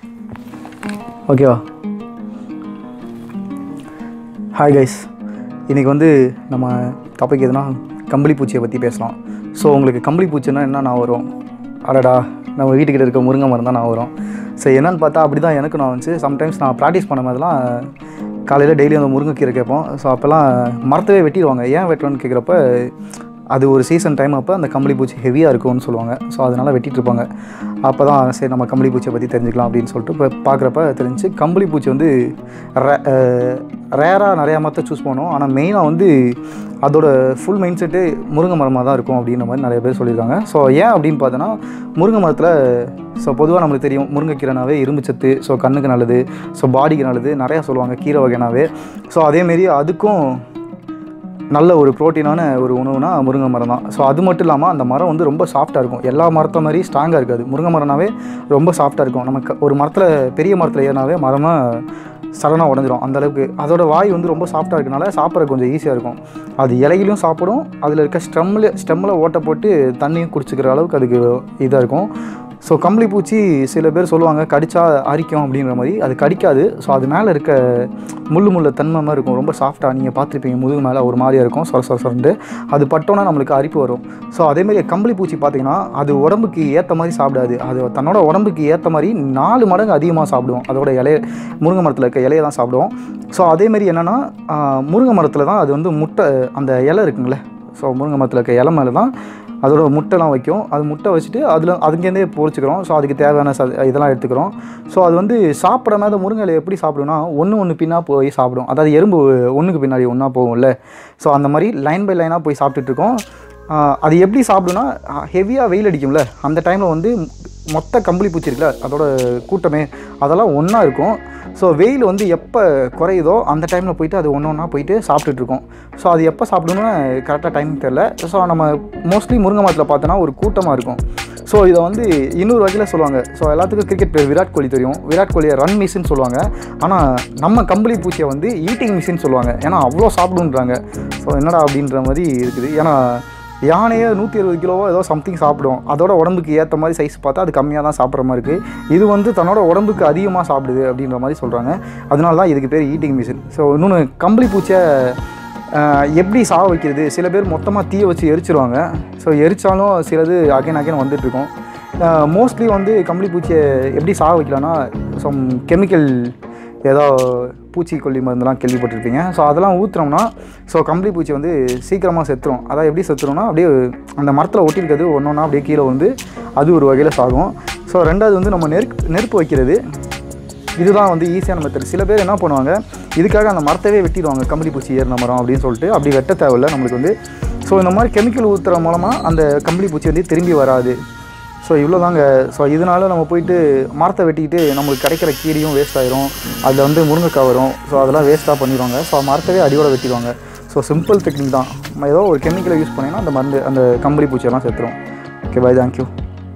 ஓகேவா hi guys இன்றைக்கி வந்து நம்ம டாபிக் எதுனா கம்பளி பூச்சியை பற்றி பேசலாம் ஸோ உங்களுக்கு கம்பளி பூச்சின்னா என்ன நான் வரும் அடடா நம்ம வீட்டுக்கிட்ட இருக்க முருங்கை மரம் தான் நான் வரும் ஸோ என்னன்னு பார்த்தா அப்படி தான் எனக்கு நான் வந்துச்சு சம்டைம்ஸ் நான் ப்ராக்டிஸ் பண்ண மாதிரிலாம் காலையில் டெய்லி அந்த முருங்கைக்கீரை கேட்போம் ஸோ அப்போல்லாம் மரத்தவே வெட்டிடுவாங்க ஏன் வெட்டுறோன்னு கேட்குறப்ப அது ஒரு சீசன் டைம் அப்போ அந்த கம்பளி பூச்சி ஹெவியாக இருக்கும்னு சொல்லுவாங்க ஸோ அதனால் வெட்டிட்டு இருப்பாங்க அப்போ தான் சரி நம்ம கம்பளி பூச்சியை பற்றி தெரிஞ்சுக்கலாம் அப்படின்னு சொல்லிட்டு இப்போ பார்க்குறப்ப தெரிஞ்சு கம்பளி பூச்சி வந்து ரேராக நிறையா மரத்தை சூஸ் பண்ணோம் ஆனால் மெயினாக வந்து அதோட ஃபுல் மைண்ட் செட்டு முருங்கை மரமாக தான் இருக்கும் அப்படின்ற மாதிரி நிறைய பேர் சொல்லியிருக்காங்க ஸோ ஏன் அப்படின்னு பார்த்தோன்னா முருங்கை மரத்தில் ஸோ பொதுவாக நம்மளுக்கு தெரியும் முருங்கைக்கீரைனாவே இரும்பு சத்து ஸோ கண்ணுக்கு நல்லது ஸோ பாடிக்கு நல்லது நிறையா சொல்லுவாங்க கீரை வகைனாவே ஸோ அதேமாரி அதுக்கும் நல்ல ஒரு ப்ரோட்டீனான ஒரு உணவுனா முருங்கை மரம் தான் ஸோ அது மட்டும் இல்லாமல் அந்த மரம் வந்து ரொம்ப சாஃப்ட்டாக இருக்கும் எல்லா மரத்தை மாதிரி ஸ்ட்ராங்காக இருக்காது முருங்கை மரம்னாவே ரொம்ப சாஃப்ட்டாக இருக்கும் நமக்கு ஒரு மரத்தில் பெரிய மரத்தில் ஏறினாவே மரமாக சடனாக உடஞ்சிரும் அந்த அளவுக்கு அதோட வாய் வந்து ரொம்ப சாஃப்ட்டாக இருக்கனால சாப்பிட்ற கொஞ்சம் ஈஸியாக இருக்கும் அது இலையிலையும் சாப்பிடும் அதில் இருக்க ஸ்டெம்மில் ஸ்டெம்மில் ஓட்டை போட்டு தண்ணியும் குடிச்சிக்கிற அளவுக்கு அதுக்கு இதாக இருக்கும் ஸோ கம்பளி பூச்சி சில பேர் சொல்லுவாங்க கடிச்சா அரிக்கும் அப்படின்ற மாதிரி அது கடிக்காது ஸோ அது மேலே இருக்க முள்ளு முள்ள தன்மை மாதிரி இருக்கும் ரொம்ப சாஃப்டாக நீங்கள் பார்த்துருப்பீங்க முதுகு மேலே ஒரு மாதிரியாக இருக்கும் சொர சொர சொரண்டு அது பட்டோன்னா நம்மளுக்கு அரிப்பு வரும் ஸோ அதேமாதிரி கம்பளி பூச்சி பார்த்தீங்கன்னா அது உடம்புக்கு ஏற்ற மாதிரி சாப்பிடாது அது தன்னோட உடம்புக்கு ஏற்ற மாதிரி நாலு மடங்கு அதிகமாக சாப்பிடும் அதோட இலைய முருங்கை மரத்தில் இருக்க இலையை தான் சாப்பிடும் ஸோ அதேமாரி என்னென்னா முருங்கை மரத்தில் தான் அது வந்து முட்டை அந்த இலை இருக்குங்களே ஸோ முருங்கை மரத்தில் இருக்க இலை மேலே தான் அதோட முட்டைலாம் வைக்கும் அது முட்டை வச்சுட்டு அதில் அதுங்கேருந்தே பொறிச்சிக்கிறோம் ஸோ அதுக்கு தேவையான ச இதெல்லாம் எடுத்துக்கிறோம் ஸோ அது வந்து சாப்பிட மேலே முருங்கை இலையை எப்படி சாப்பிடும்னா ஒன்று ஒன்று பின்னா போய் சாப்பிடும் அதாவது எறும்பு ஒன்றுக்கு பின்னாடி ஒன்றா போகும்ல ஸோ அந்த மாதிரி லைன் பை லைனாக போய் சாப்பிட்டுட்டு இருக்கோம் ஆஹ் அது எப்படி சாப்பிடும்னா ஹெவியாக வெயில் அடிக்கும்ல அந்த டைமில் வந்து மொத்த கம்பளி பூச்சி இருக்குல்ல அதோட கூட்டமே அதெல்லாம் ஒன்றா இருக்கும் ஸோ வெயில் வந்து எப்போ குறையுதோ அந்த டைமில் போயிட்டு அது ஒன்று ஒன்றா போயிட்டு சாப்பிட்டுட்டு இருக்கோம் ஸோ அது எப்போ சாப்பிடணும்னு கரெக்டாக டைமிங் தெரில ஸோ நம்ம மோஸ்ட்லி முருங்கை மரத்தில் பார்த்தோன்னா ஒரு கூட்டமாக இருக்கும் ஸோ இதை வந்து இன்னொரு வகையில் சொல்லுவாங்க ஸோ எல்லாத்துக்கும் கிரிக்கெட் பிளேயர் விராட் கோலி தெரியும் விராட் கோலியை ரன் மிஷின்னு சொல்லுவாங்க ஆனால் நம்ம கம்பளி பூச்சியை வந்து ஈட்டிங் மிஷின் சொல்லுவாங்க ஏன்னா அவ்வளோ சாப்பிடுன்றாங்க ஸோ என்னடா அப்படின்ற மாதிரி இருக்குது ஏன்னா யானையே நூற்றி அறுபது கிலோவோ ஏதோ சம்திங் சாப்பிடும் அதோட உடம்புக்கு ஏற்ற மாதிரி சைஸ் பார்த்தா அது கம்மியாக தான் சாப்பிட்ற மாதிரி இருக்குது இது வந்து தன்னோட உடம்புக்கு அதிகமாக சாப்பிடுது அப்படின்ற மாதிரி சொல்கிறாங்க அதனால தான் இதுக்கு பேர் ஈட்டிங் மிஷின் ஸோ இன்னொன்று கம்பளி பூச்சியை ஆஹ், எப்படி சாக வைக்கிறது சில பேர் மொத்தமாக தீயை வச்சு எரிச்சிருவாங்க ஸோ எரிச்சாலும் சிலது அகைன் அகைன் வந்துட்டுருக்கும் மோஸ்ட்லி வந்து கம்பளி பூச்சியை எப்படி சாக வைக்கலாம்னா சம் கெமிக்கல் ஏதோ பூச்சிக்கொல்லி மருந்தெல்லாம் கேள்விப்பட்டிருப்பீங்க ஸோ அதெல்லாம் ஊற்றுனோம்னா ஸோ கம்பளி பூச்சி வந்து சீக்கிரமாக செத்துரும் அதான் எப்படி செத்துரும்னா அப்படியே அந்த மரத்தில் ஒட்டியிருக்கிறது ஒன்று ஒன்றா அப்படியே கீழே வந்து அது ஒரு வகையில் சாகும் ஸோ ரெண்டாவது வந்து நம்ம நெருப்பு நெருப்பு வைக்கிறது இதுதான் வந்து ஈஸியான மெத்தட் சில பேர் என்ன பண்ணுவாங்க இதுக்காக அந்த மரத்தவே வெட்டிடுவாங்க கம்பளி பூச்சி ஏறின மரம் அப்படின்னு சொல்லிட்டு அப்படி வெட்ட தேவையில்ல நம்மளுக்கு வந்து ஸோ இந்த மாதிரி கெமிக்கல் ஊற்றுற மூலமாக அந்த கம்பளி பூச்சி வந்து திரும்பி வராது ஸோ இவ்வளோ தாங்க ஸோ இதனால நம்ம போயிட்டு மரத்தை வெட்டிக்கிட்டு நம்மளுக்கு கிடைக்கிற கீரியும் வேஸ்ட் ஆயிரும் அதில் வந்து முருங்கைக்காய் வரும் ஸோ அதெல்லாம் வேஸ்ட்டாக பண்ணிடுவாங்க ஸோ மரத்தவே அடியோட வெட்டிடுவாங்க ஸோ சிம்பிள் டெக்னிக் தான் நம்ம ஏதோ ஒரு கெமிக்கலை யூஸ் பண்ணிங்கன்னா அந்த மருந்து அந்த கம்பளி பூச்சியெல்லாம் செத்துரும் ஓகே பாய் தேங்க்யூ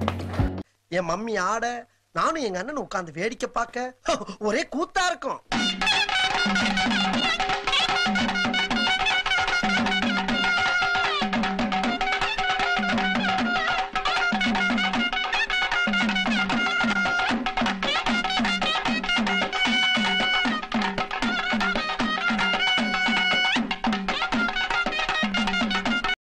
என் மம்மி ஆட நானும் எங்க அண்ணன் உட்கார்ந்து வேடிக்கை பார்க்க ஒரே கூத்தா இருக்கும்